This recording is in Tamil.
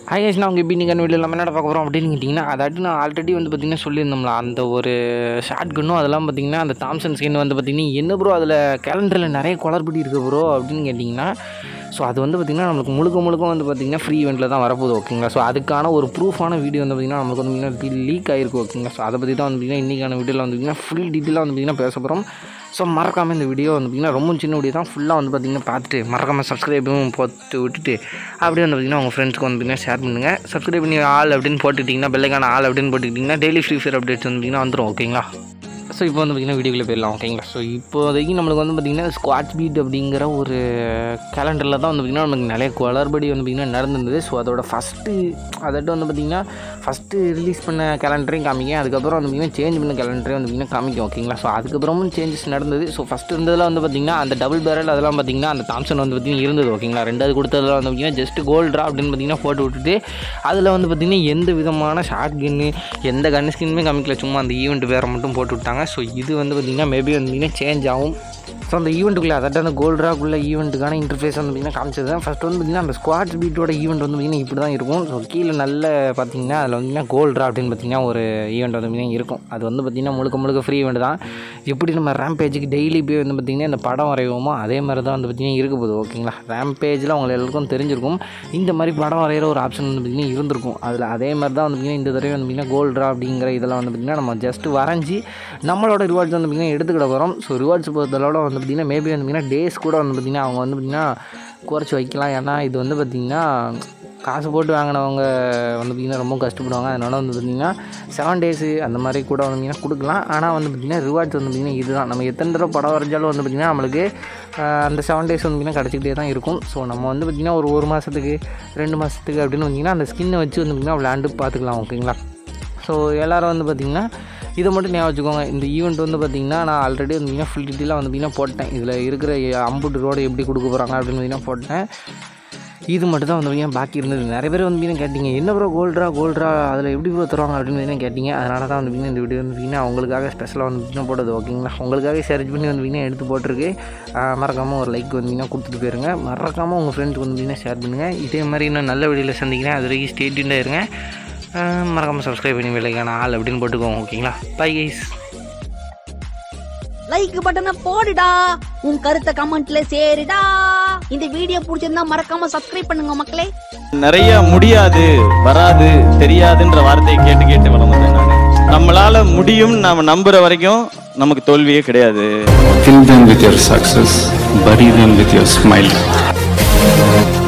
ஐஎஸ் நான் உங்கள் எப்படி நீங்கள் வீடியோ எல்லாமே என்ன பார்க்க போகிறோம் அப்படின்னு கேட்டிங்கன்னா அதாட்டி நான் ஆல்ரெடி வந்து பார்த்திங்கன்னா சொல்லியிருந்தோம்ல அந்த ஒரு ஷார்ட் கன்னும் அதெல்லாம் பார்த்திங்கன்னா அந்த தாம்சன் ஸ்கின் வந்து பார்த்திங்கன்னா என்ன ப்ரோ அதில் கேலண்டரில் நிறைய குளறுபடி இருக்குது ப்ரோ அப்படின்னு கேட்டிங்கன்னா ஸோ அது வந்து பார்த்திங்கன்னா நம்மளுக்கு முழுக்க முழுக்க வந்து பார்த்திங்கன்னா ஃப்ரீ இவெண்ட்டில் தான் வரப்போகுது ஓகேங்களா ஸோ அதுக்கான ஒரு ப்ரூஃபான வீடியோ வந்து பார்த்திங்கன்னா நம்மளுக்கு வந்து பார்த்திங்கன்னா லீக் ஆகிருக்கு ஓகேங்களா ஸோ அதை பற்றி தான் வந்து பார்த்திங்கன்னா இன்றைக்கான வீடியோவில் வந்து பார்த்திங்கன்னா ஃபுல் டீட்டெயிலாக வந்து பார்த்திங்கன்னா பேச போகிறோம் ஸோ மறக்காமல் இந்த வீடியோ வந்து பார்த்திங்கன்னா ரொம்ப சின்ன வீடியோ தான் ஃபுல்லாக வந்து பார்த்திங்கன்னா பார்த்துட்டு மறக்காமல் சப்ஸ்கிரைபும் போட்டு விட்டுட்டு அப்படியே வந்து பார்த்திங்கன்னா உங்கள் ஃப்ரெண்ட்ஸ்க்கு வந்து பார்த்திங்கன்னா ஷேர் பண்ணுங்கள் சப்ஸ்கிரைப் பண்ணி ஆள் அப்படின்னு போட்டுக்கிட்டிங்கன்னா பெல்லைக்கான ஆள் அப்படின்னு போட்டுக்கிட்டிங்கன்னா டெய்லி ஃப்ரீ ஃபயர் அப்டேட்ஸ் வந்து பார்த்திங்கன்னா வந்துடும் ஓகேங்களா ஸோ இப்போ வந்து பார்த்திங்கன்னா வீடியோக்குள்ளே போயிடலாம் ஓகேங்களா ஸோ இப்போதைக்கு நம்மளுக்கு வந்து பார்த்திங்கன்னா ஸ்குவாட்ச் பீட் அப்படிங்கிற ஒரு கேலண்டரில் தான் வந்து பார்த்திங்கன்னா நமக்கு நிறைய குளறுபடி வந்து பார்த்திங்கன்னா நடந்திருந்தது ஸோ அதோட ஃபஸ்ட்டு அதட்டு வந்து பார்த்திங்கன்னா ஃபஸ்ட்டு ரிலீஸ் பண்ண கேலண்டரையும் காமிக்க அதுக்கப்புறம் வந்து பார்த்திங்கன்னா சேஞ்ச் பண்ண கேலண்டரையும் வந்து பார்த்திங்கன்னா காமிக்கும் ஓகேங்களா ஸோ அதுக்கப்புறமும் சேஞ்சஸ் நடந்தது ஸோ ஃபஸ்ட்டு இருந்ததில் வந்து பார்த்திங்கன்னா அந்த டபுள் பேரல் அதெல்லாம் பார்த்திங்கன்னா அந்த தாம்சன் வந்து பார்த்திங்கன்னா இருந்தது ஓகேங்களா ரெண்டாவது கொடுத்ததில் வந்து பார்த்திங்கன்னா ஜஸ்ட் கோல்ட்ரா அப்படின்னு பார்த்திங்கன்னா போட்டு விட்டுட்டு அதில் வந்து பார்த்திங்கன்னா எந்த விதமான ஷார்ட் கன்னு எந்த கன் ஸ்கின்னுமே காமிக்கல சும்மா அந்த ஈவெண்ட் வேறு மட்டும் போட்டு விட்டாங்க ஸோ இது வந்து பார்த்திங்கன்னா மேபி வந்து பார்த்திங்கன்னா சேஞ்ச் ஆகும் ஸோ அந்த ஈவெண்ட்டுக்குள்ளே அதாவது அந்த கோல்ட்ராக்குள்ள ஈவெண்ட்டுக்கான இன்டர்ஃபேஸ் வந்து பார்த்திங்கன்னா காமிச்சது தான் ஃபஸ்ட் வந்து பார்த்திங்கன்னா அந்த ஸ்குவாட்ஸ் பீட்டோட ஈவெண்ட் வந்து பார்த்திங்கன்னா இப்படி தான் இருக்கும் ஸோ கீழே நல்ல பார்த்திங்கன்னா அதில் வந்து கோல்ட்ரா அப்படின்னு பார்த்திங்கன்னா ஒரு ஈவெண்ட் வந்து பார்த்திங்கன்னா இருக்கும் அது வந்து பார்த்திங்கன்னா முழுக்க முழுக்க ஃப்ரீ ஈவெண்ட் தான் எப்படி நம்ம ரேம்பேஜுக்கு டெய்லி போய் வந்து பார்த்திங்கன்னா இந்த படம் வரைவோமோ அதே மாதிரி தான் வந்து பார்த்திங்கன்னா இருக்க போகுது ஓகேங்களா ரேம்பேஜில் அவங்க எல்லாருக்கும் தெரிஞ்சிருக்கும் இந்த மாதிரி படம் வரைகிற ஒரு ஆப்ஷன் வந்து பார்த்திங்கன்னா இருந்திருக்கும் அதில் அதே மாதிரி தான் வந்து பார்த்திங்கன்னா இந்த தடவை வந்து பார்த்திங்கன்னா கோல்ட்ரா அப்படிங்கிற இதெல்லாம் வந்து பார்த்திங்கன்னா நம்ம ஜஸ்ட் வரைஞ்சி நம்மளோட ரிவார்ட்ஸ் வந்து பார்த்திங்கன்னா எடுத்துக்கிட போகிறோம் ஸோ ரிவார்ட்ஸ் பொறுத்தளவோட வந்து பார்த்திங்கன்னா மேபி வந்து பார்த்திங்கன்னா டேஸ் கூட வந்து பார்த்திங்கன்னா அவங்க வந்து பார்த்திங்கன்னா குறைச்சி வைக்கலாம் ஏன்னா இது வந்து பார்த்திங்கன்னா காசு போட்டு வாங்கினவங்க வந்து பார்த்திங்கன்னா ரொம்ப கஷ்டப்படுவாங்க அதனால் வந்து பார்த்திங்கன்னா செவன் டேஸு அந்த மாதிரி கூட வந்து பார்த்திங்கன்னா கொடுக்கலாம் ஆனால் வந்து பார்த்திங்கன்னா ரிவார்ட்ஸ் வந்து பார்த்திங்கன்னா இதுதான் நம்ம எத்தனை தடவை படம் வரைஞ்சாலும் வந்து பார்த்திங்கன்னா நம்மளுக்கு ஆஹ், அந்த செவன் டேஸ் வந்து பார்த்திங்கன்னா கிடச்சிக்கிட்டே தான் இருக்கும் ஸோ நம்ம வந்து பார்த்திங்கன்னா ஒரு ஒரு மாதத்துக்கு ரெண்டு மாதத்துக்கு அப்படின்னு பார்த்திங்கன்னா அந்த ஸ்கின்னை வச்சு வந்து பார்த்திங்கன்னா விளையாண்டு பார்த்துக்கலாம் ஓகேங்களா ஸோ எல்லோரும் வந்து பார்த்திங்கன்னா இதை மட்டும் ஞாபகம் வச்சுக்கோங்க இந்த ஈவெண்ட் வந்து பார்த்திங்கன்னா நான் ஆல்ரெடி வந்து பார்த்திங்கன்னா ஃபுல் டீட்டெயிலாக வந்து பார்த்திங்கன்னா போட்டேன் இதில் இருக்கிற அம்புட்டு ரோடு எப்படி கொடுக்க போகிறாங்க அப்படின்னு பார்த்திங்கன்னா போட்டேன் இது மட்டும் தான் வந்து பார்த்திங்கன்னா பாக்கி இருந்தது நிறைய பேர் வந்து பார்த்திங்கன்னா கேட்டிங்க என்ன ப்ரோ கோல்ட்ரா கோல்ட்ரா அதில் எப்படி ப்ரோ தருவாங்க அப்படின்னு பார்த்திங்கன்னா கேட்டிங்க அதனால தான் வந்து பார்த்திங்கன்னா இந்த வீடியோ வந்து பார்த்திங்கன்னா அவங்களுக்காக ஸ்பெஷலாக வந்து பார்த்திங்கன்னா போட்டது ஓகேங்களா உங்களுக்காக சர்ச் பண்ணி வந்து பார்த்திங்கன்னா எடுத்து போட்டிருக்கு மறக்காமல் ஒரு லைக் வந்து பார்த்திங்கன்னா கொடுத்துட்டு போயிருங்க மறக்காமல் உங்கள் ஃப்ரெண்ட்ஸ்க்கு வந்து பார்த்திங்கன்னா ஷேர் பண்ணுங்கள் இதே மாதிரி இன்னும் நல்ல வீடியோவில் சந்திக்கிறேன் அது வரைக்கும் ஸ்டேட்யூண்டாக இருங்க மறக்காமல் சப்ஸ்கிரைப் பண்ணி வேலைக்கான ஆள் அப்படின்னு போட்டுக்கோங்க ஓகேங்களா பை கைஸ் லைக் பட்டனை போடுடா உன் கருத்தை கமெண்ட்ல சேருடா இந்த வீடியோ பிடிச்சிருந்தா மறக்காம சப்ஸ்கிரைப் பண்ணுங்க மக்களே நிறைய முடியாது வராது தெரியாதுன்ற வார்த்தையை கேட்டு கேட்டு வளர்ந்தேன் நான் நம்மளால முடியும் நாம நம்புற வரைக்கும் நமக்கு தோல்வியே கிடையாது Fill them with your success, bury them with your smile.